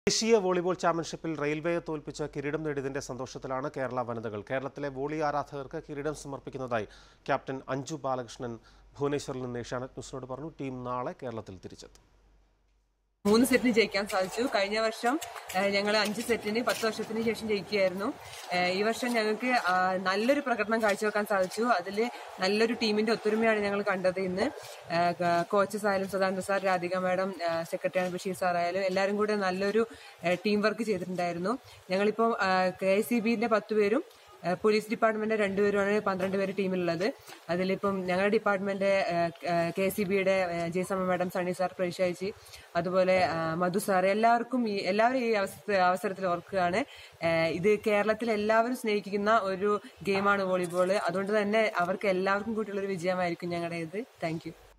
ദേശീയ വോളിബോൾ ചാമ്പ്യൻഷിപ്പിൽ റെയിൽവേയെ തോൽപ്പിച്ച് കിരീടം നേടിയതിന്റെ സന്തോഷത്തിലാണ് കേരള വനിതകൾ കേരളത്തിലെ വോളി ആരാധകർക്ക് കിരീടം സമർപ്പിക്കുന്നതായി ക്യാപ്റ്റൻ അഞ്ജു ബാലകൃഷ്ണൻ ഭുവനേശ്വറിൽ നിന്ന് ഏഷ്യാനെറ്റ് ന്യൂസിനോട് പറഞ്ഞു ടീം നാളെ കേരളത്തിൽ തിരിച്ചെത്തും മൂന്ന് സെറ്റിന് ജയിക്കാൻ സാധിച്ചു കഴിഞ്ഞ വർഷം ഞങ്ങൾ അഞ്ച് സെറ്റിന് പത്ത് വർഷത്തിന് ശേഷം ജയിക്കുകയായിരുന്നു ഏഹ് ഈ വർഷം ഞങ്ങൾക്ക് ആ, നല്ലൊരു പ്രകടനം കാഴ്ചവെക്കാൻ സാധിച്ചു അതിൽ നല്ലൊരു ടീമിന്റെ ഒത്തൊരുമയാണ് ഞങ്ങൾ കണ്ടത് ഇന്ന് കോച്ചസ് ആയാലും Sadananda sir Radhika madam secretary Basheer sir ആയാലും എല്ലാവരും കൂടെ നല്ലൊരു ടീം വർക്ക് ചെയ്തിട്ടുണ്ടായിരുന്നു ഞങ്ങളിപ്പോൾ കെ എസ് സി ബിന്റെ പത്ത് പേരും ഏഹ് പോലീസ് ഡിപ്പാർട്ട്മെന്റ് രണ്ടുപേരുമാണ് പന്ത്രണ്ട് പേര് ടീമിലുള്ളത് അതിലിപ്പം ഞങ്ങളുടെ ഡിപ്പാർട്ട്മെന്റ് കെ സി ബിയുടെ ജയസമ്മ മാഡം സണ്ണി സാർ പ്രേക്ഷയിച്ച് അതുപോലെ ആ, മധു സാർ എല്ലാവർക്കും ഈ എല്ലാവരും ഈ അവസ- അവസരത്തിൽ ഓർക്കുകയാണ് ഏഹ് ഇത് കേരളത്തിൽ എല്ലാവരും സ്നേഹിക്കുന്ന ഒരു ഗെയിമാണ് വോളിബോൾ അതുകൊണ്ട് തന്നെ അവർക്ക് എല്ലാവർക്കും കൂട്ടിയുള്ള ഒരു വിജയമായിരിക്കും ഞങ്ങളുടെ ഇത് താങ്ക് യു